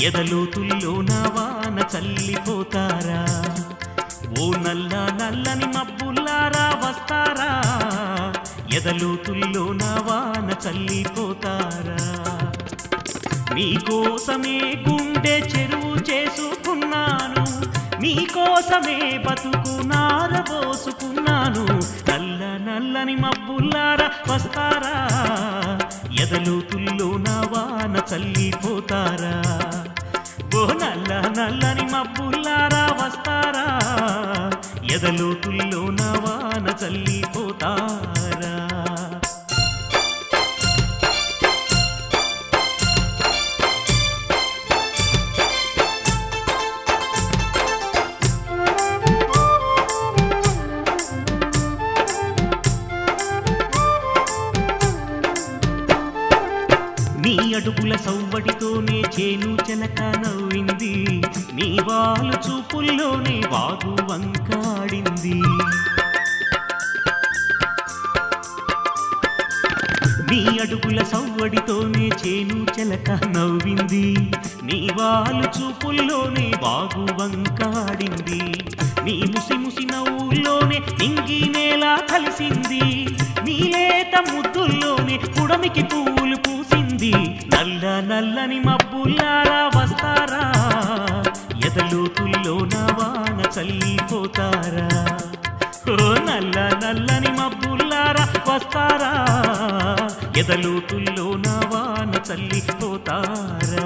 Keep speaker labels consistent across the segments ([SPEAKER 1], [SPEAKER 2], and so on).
[SPEAKER 1] ఎదలోతుల్లో నా వాన చల్లిపోతారా ఓ నల్ల నల్లని మబ్బుల్లారా వస్తారా ఎదలోతుల్లో నా వాన చల్లిపోతారా మీకోసమే గుండె చెరువు చేసుకున్నాను మీకోసమే బతుకు నారబోసుకున్నాను నల్ల నల్లని మబ్బుల్లారా వస్తారా ఎదలోతుల్లో నా వాన చల్లిపోతారా ఓ నల్ల నల్లని మబ్బుల్లారా వస్తారా ఎదలోతుల్లో నా వాన చల్లిపోతారా నీ అడుగుల సవ్వడితోనే చేను చెలక నవ్వింది నీ వాలు చూపుల్లోనే వాగు వంకాడింది నీ అడుగుల సవ్వడితోనే చేను చెలక నవ్వింది నీ వాలు చూపుల్లోనే వాగు వంకాడింది నీ ముసి ముసి నవ్వుల్లోనే నింగి నేల కలిసింది నీ లేత ముద్దుల్లోనే పుడమికి పువ్వులు పూసింది నల్ల నల్లని మబ్బుల్లారా వస్తారా ఎదలోతుల్లో నా వాన చల్లిపోతారా ఓ నల్ల నల్లని మబ్బుల్లారా వస్తారా ఎదలోతుల్లో నా వాన చల్లిపోతారా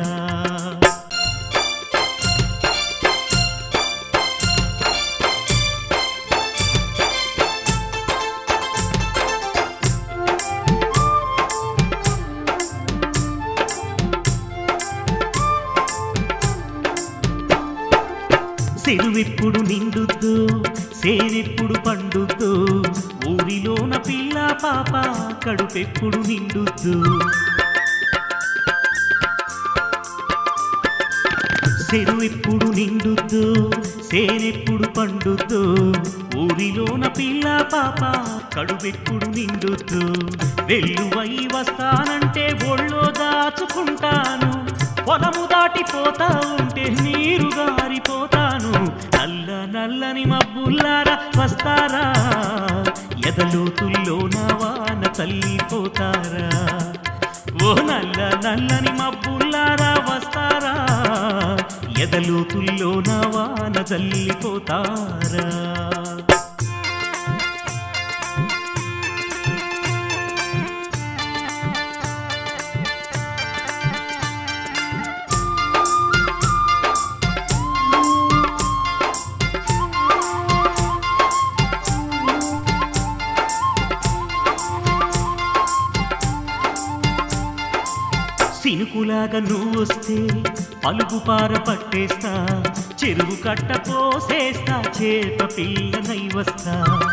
[SPEAKER 1] చెరువెప్పుడు నిండుద్దు సేనెప్పుడు పండుద్దు ఊరిలోన పిల్ల పాప కడుపెప్పుడు నిండుద్దు చెరువెప్పుడు నిండుద్దు సేనెప్పుడు పండుద్దు ఊరిలోన పిల్ల పాప కడుపెప్పుడు నిండుద్దు వెల్లువై వస్తానంటే ఒళ్ళో దాచుకుంటాను పొలము దాటిపోతా ఉంటే నీరు గారిపోతాను నల్ల నల్లని మబ్బుల్లారా వస్తారా ఎదలోతుల్లో నా వాన చల్లిపోతారా ఓ నల్ల నల్లని మబ్బుల్లారా వస్తారా ఎదలోతుల్లో నా వాన చల్లిపోతారా సినుకులాగా నువ్వొస్తే పలుపు పార పట్టేస్తా చెరువు కట్ట పోసేస్తా చేప పిల్లనై వస్తా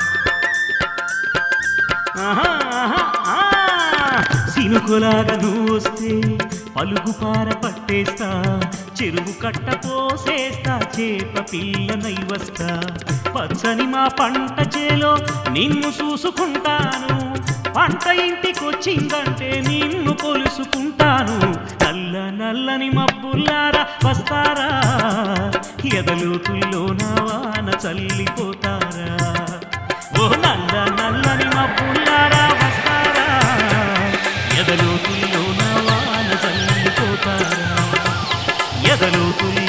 [SPEAKER 1] ఆహా, ఆహా, ఆ. సినుకులాగా నువ్వొస్తే పలుగు పార పట్టేస్తా చెరువు కట్ట పోసేస్తా చేప పిల్లనై వస్తా పచ్చని మా పంట చేలో నిన్ను చూసుకుంటాను పంట ఇంటికొచ్చిందంటే నిన్ను కొలుసుకుంటాను నల్ల నల్లని మబ్బుల్లారా వస్తారా ఎదలోతుల్లో నా వాన చల్లిపోతారా ఓ నల్ల నల్లని మబ్బుల్లారా వస్తారా ఎదలోతుల్లో నా వాన చల్లిపోతారా ఎదలోతుల్లో